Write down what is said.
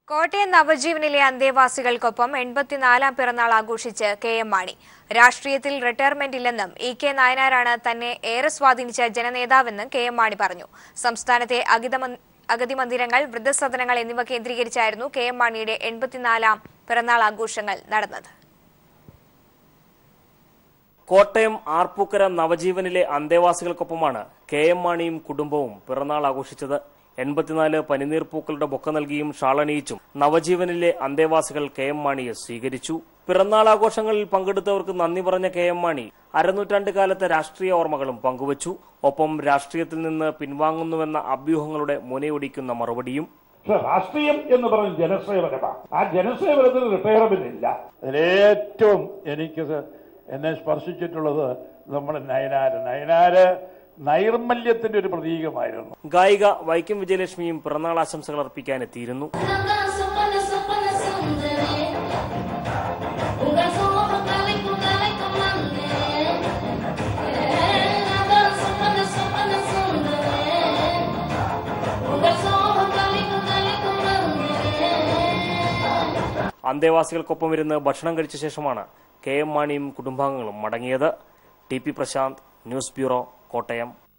കോട്ടയം നവജീവനിലെ അന്തേവാസികൾക്കൊപ്പം എൺപത്തിനാലാം പിറന്നാൾ ആഘോഷിച്ച് K M Mani രാഷ്ട്രീയത്തിൽ റിട്ടയർമെന്റ് ഇല്ലെന്നും ഇ കെ നായനാരാണ് തന്നെ ഏറെ സ്വാധീനിച്ച ജനനേതാവെന്നും കെ എം മാണി പറഞ്ഞു സംസ്ഥാനത്തെ അഗിതമ- അഗതി മന്ദിരങ്ങൾ വൃദ്ധസദനങ്ങൾ എന്നിവ കേന്ദ്രീകരിച്ചായിരുന്നു കെ എം മാണിയുടെ എൺപത്തിനാലാം പിറന്നാൾ ആഘോഷങ്ങൾ നടന്നത് കോട്ടയം ആർപ്പൂക്കര നവജീവനിലെ അന്തേവാസികൾക്കൊപ്പമാണ് കെ എം മാണിയും കുടുംബവും പിറന്നാൾ ആഘോഷിച്ചത് എൺപത്തിനാല് പനിനീർ പൂക്കളുടെ ബൊക്ക നൽകിയും ഷാളണിയിച്ചും നവജീവനിലെ അന്തേവാസികൾ കെ എം മാണിയെ സ്വീകരിച്ചു പിറന്നാൾ ആഘോഷങ്ങളിൽ പങ്കെടുത്തവർക്ക് നന്ദി പറഞ്ഞ കെ എം മാണി അരനൂറ്റാണ്ട് കാലത്തെ രാഷ്ട്രീയ ഓർമ്മകളും പങ്കുവച്ചു ഒപ്പം രാഷ്ട്രീയത്തിൽ നിന്ന് പിൻവാങ്ങുന്നുവെന്ന അഭ്യൂഹങ്ങളുടെ മുനയൊടിക്കുന്ന മറുപടിയും പക്ഷെ രാഷ്ട്രീയം എന്ന് പറയുന്നത് ജനസേവനമാണ് ആ ജനസേവനത്തിന് റിട്ടയർമെന്റ് ഇല്ല അതിലേറ്റവും എനിക്ക് ഇത് എന്നെ സ്പർശിച്ചിട്ടുള്ളത് നമ്മുടെ നയനാര് നയനാര് നൈർമല്യത്തിന്റെ ഒരു പ്രതീകമായിരുന്നു ഗായിക വൈക്കം വിജയലക്ഷ്മിയും പിറന്നാൾ ആശംസകൾ അർപ്പിക്കാനെത്തിയിരുന്നു Sopana, sopana, sundare. Unga soho kali kudale kamande. Naga sopana, sopana, sundare. Unga soho kali kudale kamande. അന്തേവാസികൾക്കൊപ്പം ഇരുന്ന് ഭക്ഷണം കഴിച്ച ശേഷമാണ് കെ എം മാണിയും കുടുംബാംഗങ്ങളും മടങ്ങിയത് T P Prasanth news bureau Kottayam